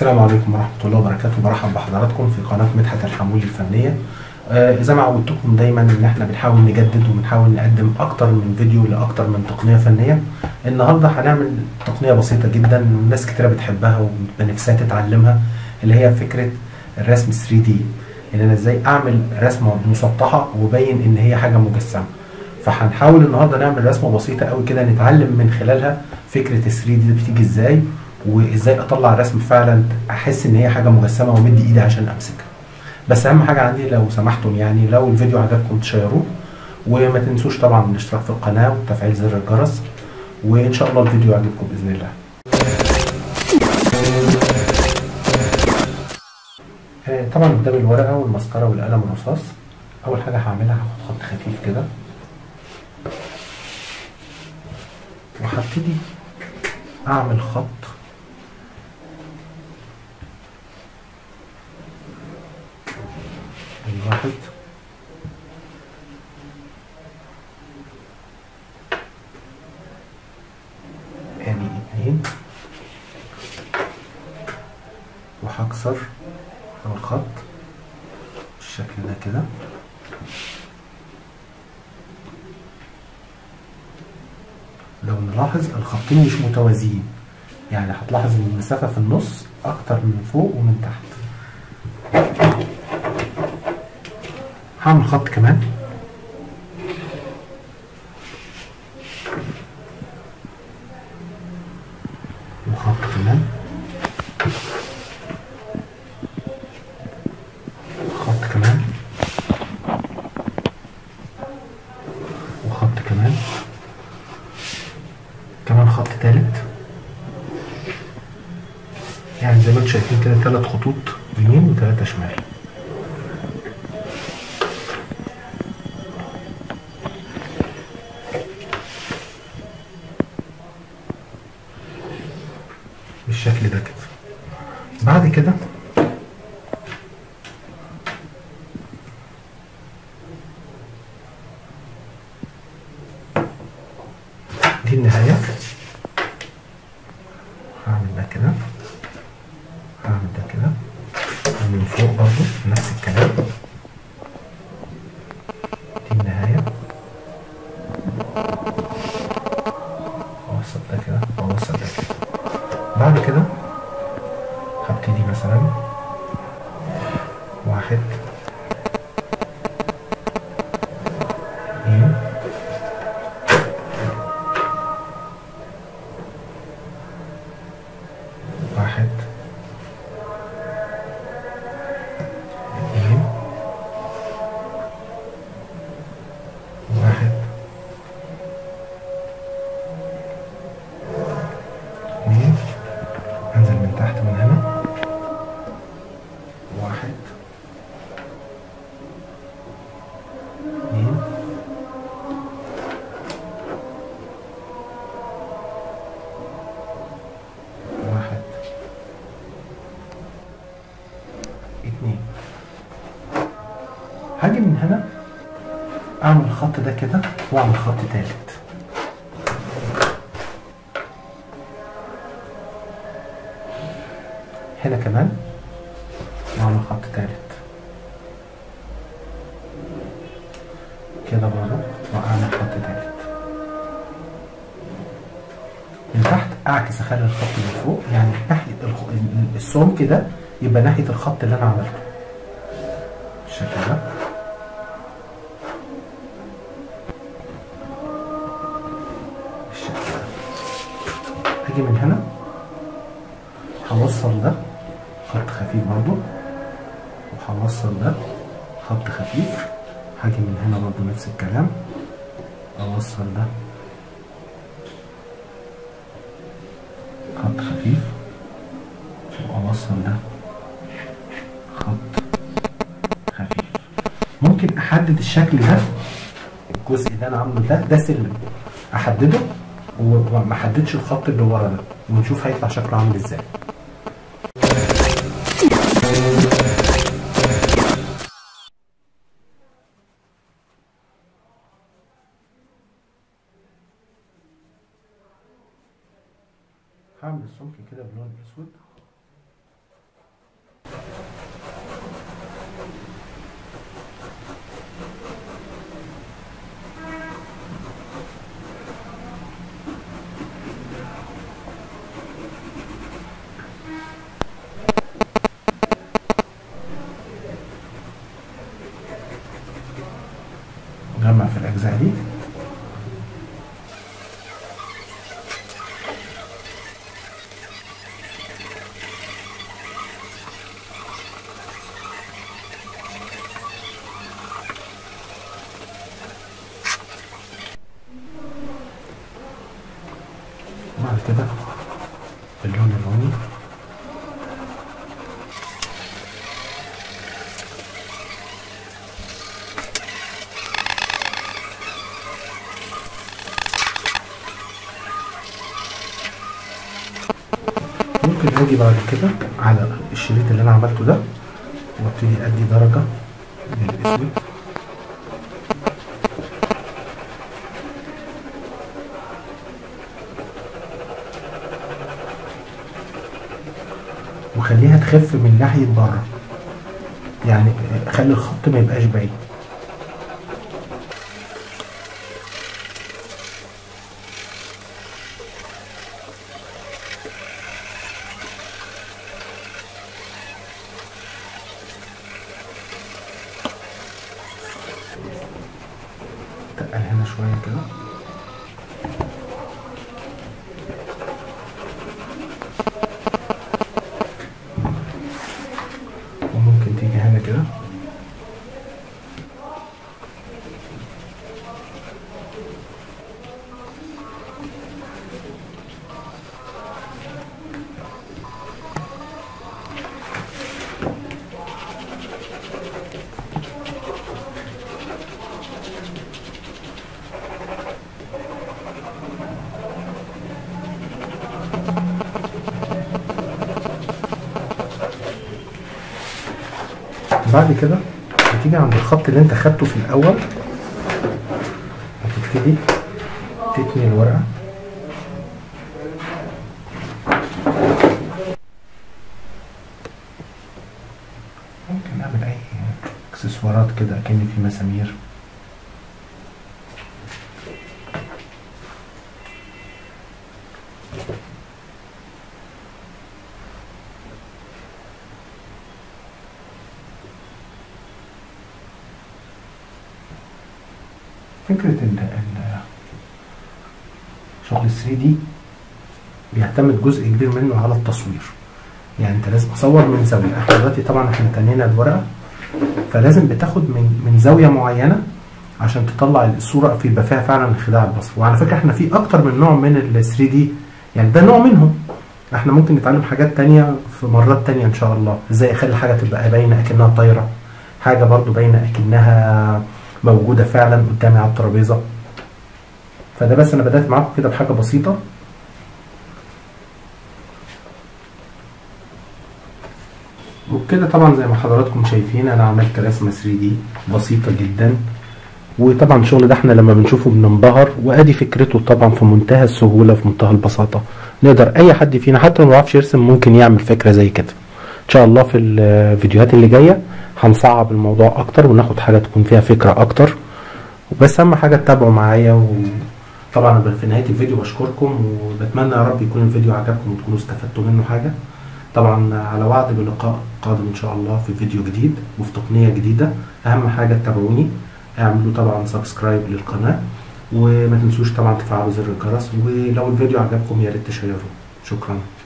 السلام عليكم ورحمة الله وبركاته برحب بحضراتكم في قناة مدحت الحمولي الفنية آه زي ما عودتكم دايما ان احنا بنحاول نجدد وبنحاول نقدم اكتر من فيديو لاكتر من تقنية فنية النهاردة هنعمل تقنية بسيطة جدا ناس كتيرة بتحبها وبنفسها تتعلمها اللي هي فكرة الرسم 3 دي ان انا ازاي اعمل رسمة مسطحة وبين ان هي حاجة مجسمة فهنحاول النهارده نعمل رسمه بسيطه قوي كده نتعلم من خلالها فكره ال 3 دي بتيجي ازاي وازاي اطلع رسم فعلا احس ان هي حاجه مجسمه وامد ايدي عشان امسكها بس اهم حاجه عندي لو سمحتم يعني لو الفيديو عجبكم تشيروه وما تنسوش طبعا الاشتراك في القناه وتفعيل زر الجرس وان شاء الله الفيديو يعجبكم باذن الله آه، طبعا قدام الورقه والمسطره والقلم الرصاص اول حاجه هعملها هاخد خط خفيف كده وهبتدي اعمل خط الواحد ادي اتنين وهكسر الخط بالشكل ده كده لو نلاحظ الخطين مش متوازيين يعني هتلاحظ ان المسافة في النص اكتر من فوق ومن تحت هعمل خط كمان وخط كمان خط كمان وخط كمان كمان خط تالت يعني زي ما انتم شايفين كده تلات خطوط يمين وتلاتة شمال بالشكل ده كده بعد كده دي النهاية هعمل ده كده هعمل ده كده ومن فوق برضو نفس الكلام دي النهاية أوسط ده كده وأوسط ده كده بعد كده هبتدي مثلا واحد اتنين واحد اثنين واحد اثنين انزل من تحت من هنا واحد اثنين واحد اتنين هاجي من هنا اعمل الخط ده كده واعمل خط تالت هنا كمان واعمل خط تالت كده برضه واعمل خط تالت من تحت اعكس اخلي الخط من فوق يعني ناحيه الخ- السمك ده يبقى ناحيه الخط اللي انا عملته بالشكل ده بالشكل ده اجي من هنا هوصل ده خط خفيف برضو وهوصل ده خط خفيف هاجي من هنا برضو نفس الكلام اوصل ده خط خفيف واوصل ده خط خفيف ممكن احدد الشكل ده الجزء اللي انا عامله ده ده سلم احدده وما احددش الخط اللي ورا ده ونشوف هيطلع شكله عامل ازاي هعمل السمك كده بلون اسود نجمع في الاجزاء دي بعد كده اللون البني ممكن اجي بعد كده على الشريط اللي انا عملته ده وابتدي ادي درجة للاسود وخليها تخف من ناحية بره يعني خلي الخط ما يبقاش بعيد تقل هنا شوية كده وممكن تيجي هنا كده بعد كده هتيجي عند الخط اللي انت خدته في الاول هتبتدي تتني الورقه ممكن نعمل اي اكسسوارات كده اكن في مسامير فكرة ال ال شغل 3 دي بيعتمد جزء كبير منه على التصوير يعني انت لازم تصور من زاوية احنا دلوقتي طبعا احنا تنينا الورقة فلازم بتاخد من من زاوية معينة عشان تطلع الصورة في يبقى فيها فعلا انخداع البصر وعلى فكرة احنا في اكتر من نوع من ال 3 دي يعني ده نوع منهم احنا ممكن نتعلم حاجات تانية في مرات تانية ان شاء الله ازاي اخلي حاجة تبقى باينة اكنها طايرة حاجة برضو باينة اكنها موجودة فعلا قدامي على الترابيزة فده بس انا بدأت معاكم كده بحاجة بسيطة وبكده طبعا زي ما حضراتكم شايفين انا عملت رسمة 3 دي بسيطة جدا وطبعا الشغل ده احنا لما بنشوفه بننبهر وادي فكرته طبعا في منتهى السهولة في منتهى البساطة نقدر اي حد فينا حتى لو ما يعرفش يرسم ممكن يعمل فكرة زي كده ان شاء الله في الفيديوهات اللي جاية هنصعب الموضوع اكتر وناخد حاجة تكون فيها فكرة اكتر بس اهم حاجة تتابعوا معايا وطبعا في نهاية الفيديو بشكركم وبتمنى يا رب يكون الفيديو عجبكم وتكونوا استفدتوا منه حاجة طبعا على وعد بلقاء قادم ان شاء الله في فيديو جديد وفي تقنية جديدة اهم حاجة تتابعوني اعملوا طبعا سبسكرايب للقناة وما تنسوش طبعا تفعلوا زر الجرس ولو الفيديو عجبكم يا ريت تشيروه شكرا